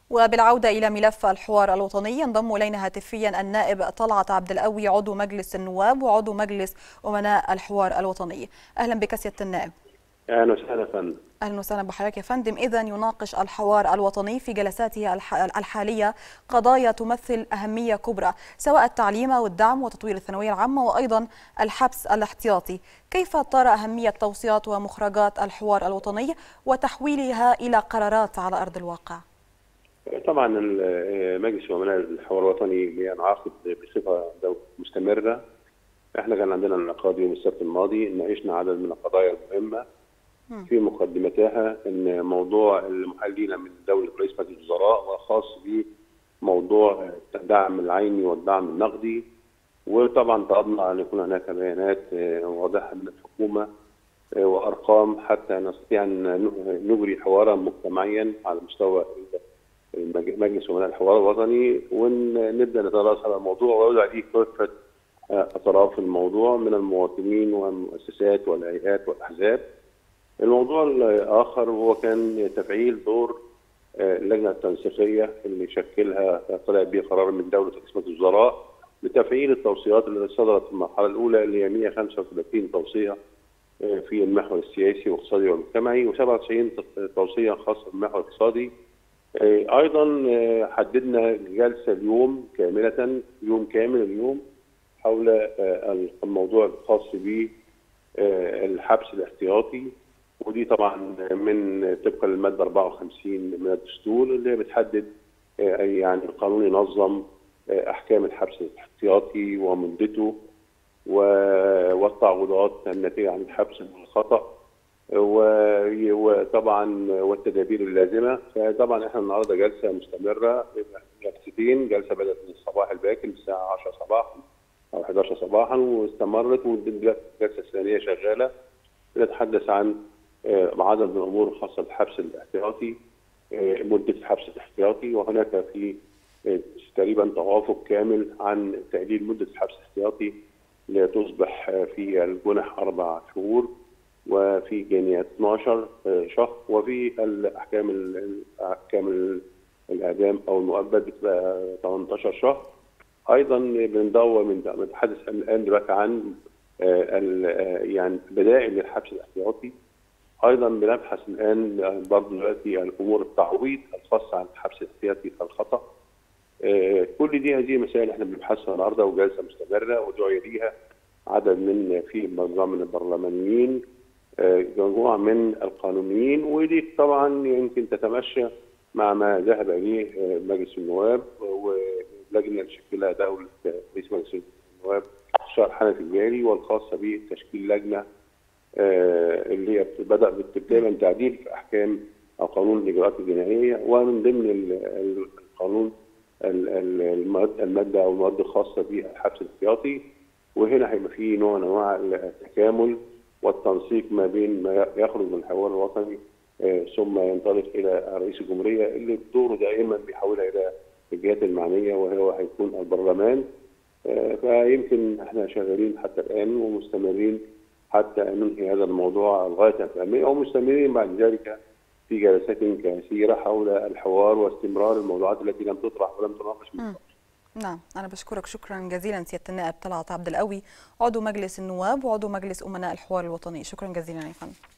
وبالعودة إلى ملف الحوار الوطني ينضم إلينا هاتفيا النائب طلعت عبد القوي عضو مجلس النواب وعضو مجلس أمناء الحوار الوطني أهلا بك سيادة النائب اهلا وسهلا فندم اهلا وسهلا بحضرتك يا فندم اذا يناقش الحوار الوطني في جلساته الحاليه قضايا تمثل اهميه كبرى سواء التعليم والدعم وتطوير الثانويه العامه وايضا الحبس الاحتياطي كيف ترى اهميه توصيات ومخرجات الحوار الوطني وتحويلها الى قرارات على ارض الواقع طبعا مجلس امناء الحوار الوطني بينعقد بصفه مستمره احنا كان عندنا انعقاد يوم السبت الماضي ناقشنا عدد من القضايا المهمه في مقدمتها ان موضوع المحللين من دوله رئيس مجلس الوزراء وخاص بموضوع الدعم العيني والدعم النقدي وطبعا طلبنا ان يكون هناك بيانات واضحه من الحكومه وارقام حتى نستطيع ان نجري حوارا مجتمعيا على مستوى مجلس امناء الحوار الوطني ونبدا نتدرس هذا الموضوع ويوضع عليه كافه اطراف الموضوع من المواطنين والمؤسسات والهيئات والاحزاب. الموضوع الاخر هو كان تفعيل دور اللجنه التنسيقيه اللي شكلها طلع به قرار من دوله رئيس مجلس الوزراء لتفعيل التوصيات اللي صدرت في المرحله الاولى اللي هي 135 توصيه في المحور السياسي والاقتصادي والمجتمعي و97 توصيه خاصه بالمحور الاقتصادي. ايضا حددنا جلسه اليوم كامله يوم كامل اليوم حول الموضوع الخاص بالحبس الاحتياطي ودي طبعا من طبقا للماده 54 من الدستور اللي بتحدد يعني القانون ينظم احكام الحبس الاحتياطي ومدته والتعويضات الناتجه عن الحبس والخطا وطبعا والتدابير اللازمه فطبعا احنا النهارده جلسه مستمره جلستين جلسه بدات من الصباح الباكر الساعه 10 صباحا او 11 صباحا واستمرت والجلسه الثانيه شغاله بنتحدث عن عدد من الامور الخاصه بالحبس الاحتياطي مده الحبس الاحتياطي وهناك في تقريبا توافق كامل عن تقليل مده الحبس الاحتياطي لتصبح في الجنح اربع شهور وفي جنايات 12 شهر وفي الاحكام احكام الاعدام او المؤبد بتبقى 18 شهر ايضا بندور من بنتحدث الان دلوقتي عن يعني بدائل للحبس الاحتياطي ايضا بنبحث الان برضه دلوقتي الامور التعويض الخاصه عن الحبس الاحتياطي الخطا كل دي هذه مسائل احنا بنبحثها النهارده وجلسه مستمره ودعي ليها عدد من في مجموعه من البرلمانيين مجموعه من القانونيين ودي طبعا يمكن تتمشى مع ما ذهب اليه مجلس النواب واللجنه اللي شكلها دوله رئيس مجلس النواب شهر حنفي الجاري والخاصه بتشكيل لجنه اللي هي بدا بالتبديل تعديل في احكام او قانون الاجراءات الجنائيه ومن ضمن القانون الماده او المواد الخاصه بالحبس الاحتياطي وهنا هيبقى في نوع من انواع التكامل والتنسيق ما بين ما يخرج من الحوار الوطني ثم ينطلق الى رئيس الجمهوريه اللي دوره دائما بيحولها الى الجهات المعنيه وهو هيكون البرلمان فيمكن احنا شغالين حتى الان ومستمرين حتى ننهي هذا الموضوع لغايه الاماميه ومستمرين بعد ذلك في جلسات كثيره حول الحوار واستمرار الموضوعات التي لم تطرح ولم تناقش من نعم أنا بشكرك شكرا جزيلا سيادة النائب طلعت عبد القوي عضو مجلس النواب وعضو مجلس أمناء الحوار الوطني شكرا جزيلا يا فندم